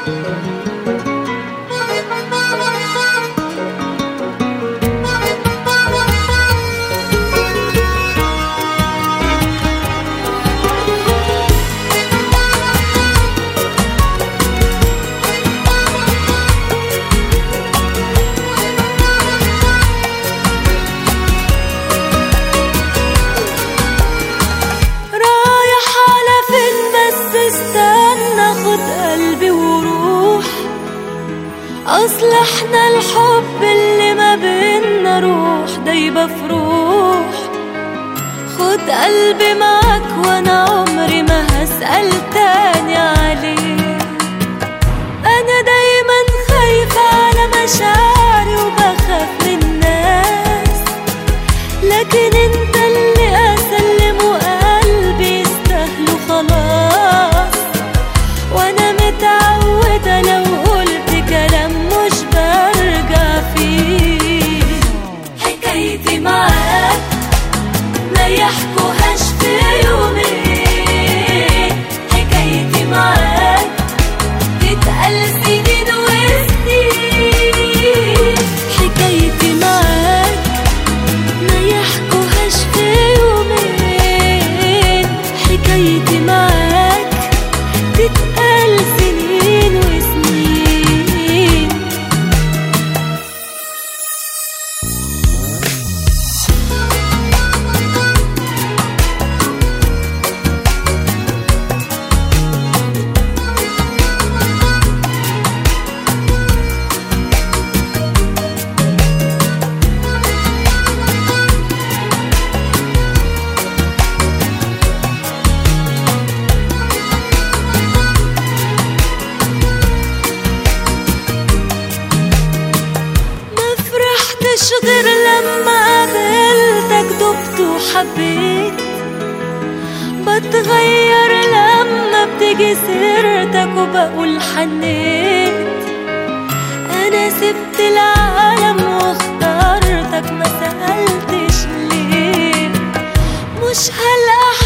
رايح على فين بس استنى خد قلبي وروح اصل احنا الحب اللي ما بينا روح دايبة في روح خد قلبي معاك وانا عمري ما هسأل تاني عليه انا دايما خايفة على مشاعري وبخاف من الناس لكن انت اللي اسلمه قلبي يستاهله خلاص وانا متعودة لو قلت كلام مش برجع فيه حكايتي معاك ما يحكوهاش في يومين حكايتي معاك تتقال سنين وسنين حكايتي معاك ما يحكوهاش في يومين حكايتي معاك تتقال سنين وسنين ما فرحتش غير لما قابلتك دبت وحبيت بتغير لما بتيجي سيرتك وبقول حنيت انا سبت العالم واخترتك ما سألتش ليه مش هلقى